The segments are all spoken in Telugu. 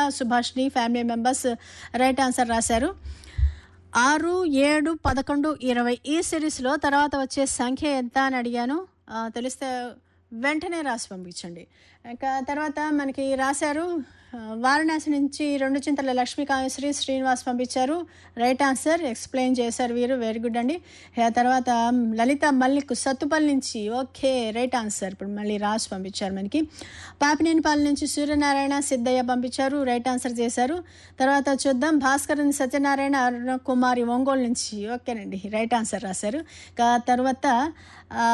Subhashini family members right answer రాశారు ఆరు ఏడు పదకొండు ఇరవై ఈ సిరీస్లో తర్వాత వచ్చే సంఖ్య ఎంత అని అడిగాను ఆ, తెలిస్తే వెంటనే రాసి పంపించండి ఇంకా తర్వాత మనకి రాశారు ఆ, వారణాసి నుంచి రెండు చింతల లక్ష్మీకామేశ్వరి శ్రీనివాస్ పంపించారు రైట్ ఆన్సర్ ఎక్స్ప్లెయిన్ చేశారు వీరు వెరీ గుడ్ అండి ఆ తర్వాత లలిత మల్లిక్ సత్తుపల్లి నుంచి ఓకే రైట్ ఆన్సర్ ఇప్పుడు మళ్ళీ రాసి పంపించారు మనకి పాపినేనిపాలెం నుంచి సూర్యనారాయణ సిద్ధయ్య పంపించారు రైట్ ఆన్సర్ చేశారు తర్వాత చూద్దాం భాస్కర్ సత్యనారాయణ అరుణ కుమారి ఒంగోలు నుంచి ఓకేనండి రైట్ ఆన్సర్ రాశారు ఇంకా తర్వాత ఆ,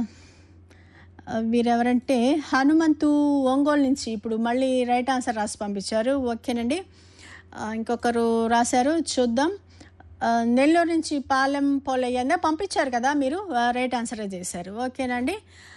వీరెవరంటే హనుమంతు ఒంగోలు నుంచి ఇప్పుడు మళ్ళీ రైట్ ఆన్సర్ రాసి పంపించారు ఓకేనండి ఆ, ఇంకొకరు రాశారు చూద్దాం ఆ, నెల్లూరు నుంచి పాలెం పోలయ్య పంపించారు కదా మీరు ఆ, రైట్ ఆన్సరే చేశారు ఓకేనండి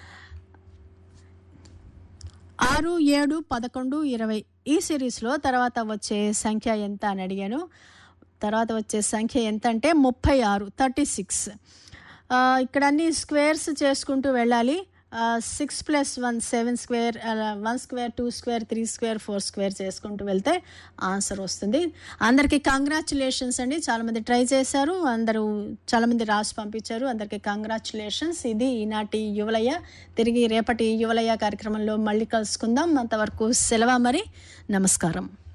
ఆరు ఏడు పదకొండు ఇరవై ఈ సిరీస్లో తర్వాత వచ్చే సంఖ్య ఎంత అని అడిగాను తర్వాత వచ్చే సంఖ్య ఎంత అంటే ముప్పై ఆరు థర్టీ సిక్స్ ఇక్కడ అన్ని స్క్వేర్స్ చేసుకుంటూ వెళ్ళాలి six plus one seven square one square two square three square four square చేసుకుంటూ వెళ్తే ఆన్సర్ వస్తుంది అందరికీ కంగ్రాచులేషన్స్ అండి చాలామంది ట్రై చేశారు అందరూ చాలామంది రాసి పంపించారు అందరికీ కంగ్రాచులేషన్స్ ఇది ఈనాటి యువలయ్య తిరిగి రేపటి యువలయ్య కార్యక్రమంలో మళ్ళీ కలుసుకుందాం అంతవరకు సెలవు మరి నమస్కారం